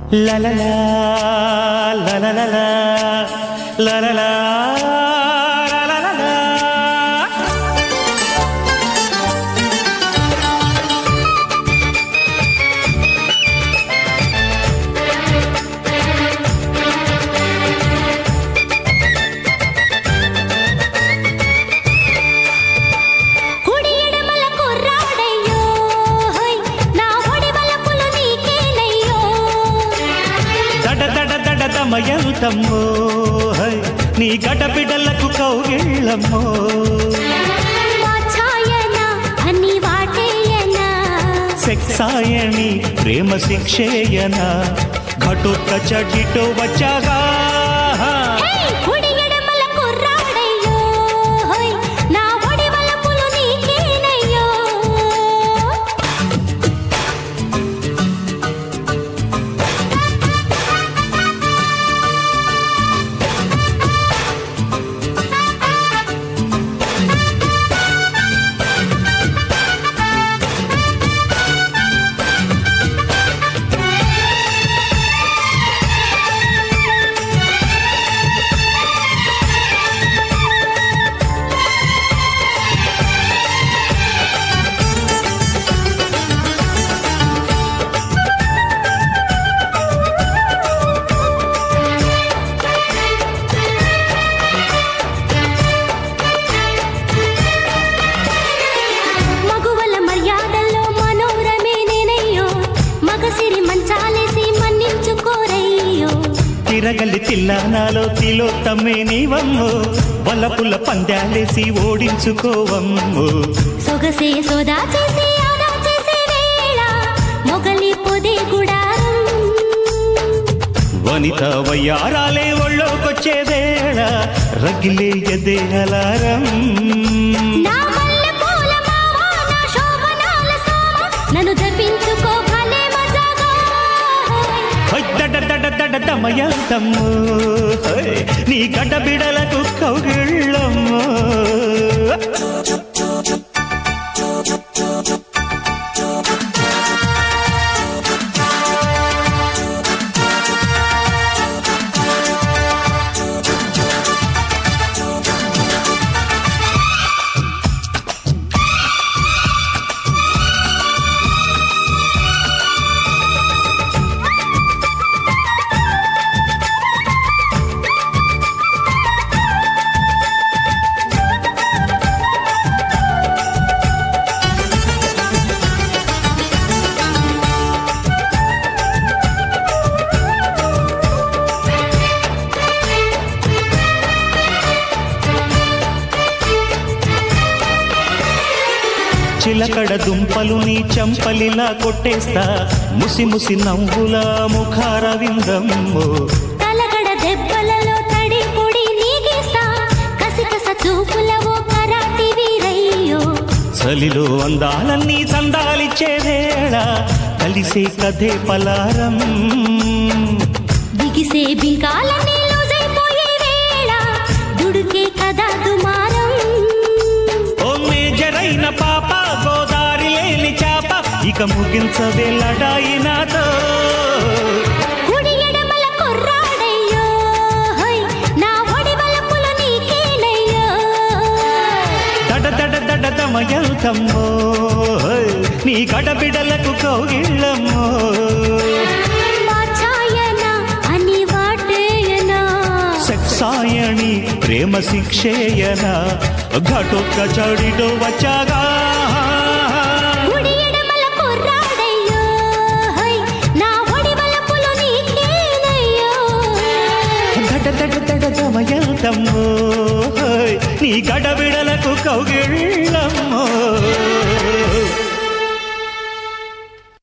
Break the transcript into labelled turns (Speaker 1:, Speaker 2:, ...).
Speaker 1: La la la la la la la la la la la la la la
Speaker 2: కుడి ఎడమల కుర్రాడయ్యో హోయ్ నా ఒడి వలపులు నీకేనయ్యో
Speaker 1: దడ దడ దడ దమయంతమ్మో హై, నీ గడబిడలకు కౌగిళ్ళమ్మో
Speaker 2: వాచాయన అని వాటేయన
Speaker 1: సెక్సాయణి ప్రేమ శిక్షేయన ఘటోత్క చటిటో వచ్చాగా
Speaker 2: హే కుడి ఎడమల కుర్రాడయ్యో హోయ్ నా ఒడి వలపులు నీకేనయ్యో మగువల మర్యాదల్లో మనోరమే నేనయ్యో మగసిరి మంచాలేసి మన్నించుకోరయ్యో
Speaker 1: తిరగలి తిల్లానాలో తిలోత్తమే నీవమ్మో వలపుల పందాలేసి ఓడించుకోవమ్మో
Speaker 2: సొగసే సోదా చేసి ఆదా చేసే వేళ మొగలి పొదే గుడారం
Speaker 1: వనిత వయ్యారాలే ఒళ్ళోకొచ్చే వేళ రగిలే ఎదే అలారం
Speaker 2: నా మల్లె పూల మావా నా శోభనాల సామా నన్ను జపించుకో భలే మజాగా
Speaker 1: హై దడ దడ దడ దమయంతమ్మో హై, నీ గడ్డబిడలకు కౌగిళ్ళమ్మో చిలకడ దుంపలు నీ చంపలిలా కొట్టేస్తా ముసి ముసి నవ్వుల ముఖార విందమ్మో
Speaker 2: తలగడ దెబ్బలలో తడి పొడి నీగేస్తా కసికస చూపుల ఓ కరాటి వీరయ్యో
Speaker 1: చలిలో అందాలన్నీ చందాలిచ్చే వేళ కలిసే కథే పలారం
Speaker 2: బిగిసే బింకాలన్నీ లూజైపోయే వేళ దుడుకే కదా దుమారం
Speaker 1: ఓ మేజరైన పాప గోదారి లేని చాప ఇక ముగించవే లడాయి నాతో
Speaker 2: కుడి ఎడమల కుర్రాడయ్యో హోయ్ నా ఒడి వలపులు నీకేనయ్యో
Speaker 1: దడ దడ దడ దమయంతమ్మో హై, నీ గడబిడలకు కౌగిళ్ళమ్మో
Speaker 2: వాచాయన అని వాటేయన
Speaker 1: సెక్సాయణి ప్రేమ శిక్షేయన ఘటొక్క చడిడో వచ్చాగా
Speaker 2: కుడి ఎడమల కుర్రాడయ్యో హోయ్ నా ఒడి వలపులు నీకేనయ్యో
Speaker 1: దడ దడ దడ దమయంతమ్మో హై, నీ గడబిడలకు కౌగిళ్ళమ్మో